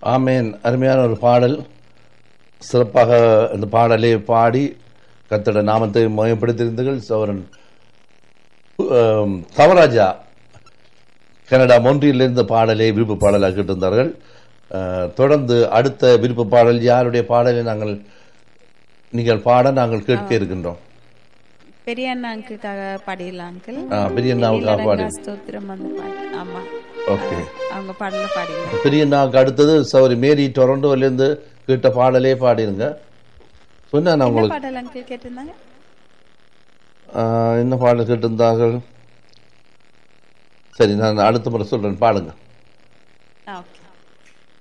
ஆமேன் அருமையான ஒரு பாடல் சிறப்பாக இந்த பாடலை பாடி கத்தோட நாமத்தை மயப்படுத்தியிருந்தீர்கள் சௌரன் ஆம், தவராஜா கனடா மொன்றியிலிருந்து பாடலை விருப்ப பாடலாக கேட்டிருந்தார்கள் அஹ், தொடர்ந்து அடுத்த விருப்ப பாடல் யாருடைய பாடலை நாங்கள் நீங்கள் பாட நாங்கள் கேட்க இருக்கின்றோம் பெரிய அண்ணா அங்கிளுக்காக பாடிடலாம் அங்கிள் ஆ, பெரிய அண்ணாவுக்காக பாடி ஸ்தோத்திரம் அந்த பாட்டு ஆமா ஓகே அவங்க பாடல பாடிடலாம் பெரிய நாவுக்கு அடுத்தது சௌரி மேரி டொரண்டோலேருந்து கேட்ட பாடலே பாடிருங்க சொன்னேன் நான் என்ன உங்களுக்கு பாடல் அங்கிள் கேட்டிருந்தாங்க ஆஹ், என்ன பாடல் கேட்டிருந்தார்கள் சரி நான் அடுத்த முறை சொல்றேன் பாடுங்க ஆ ஓகே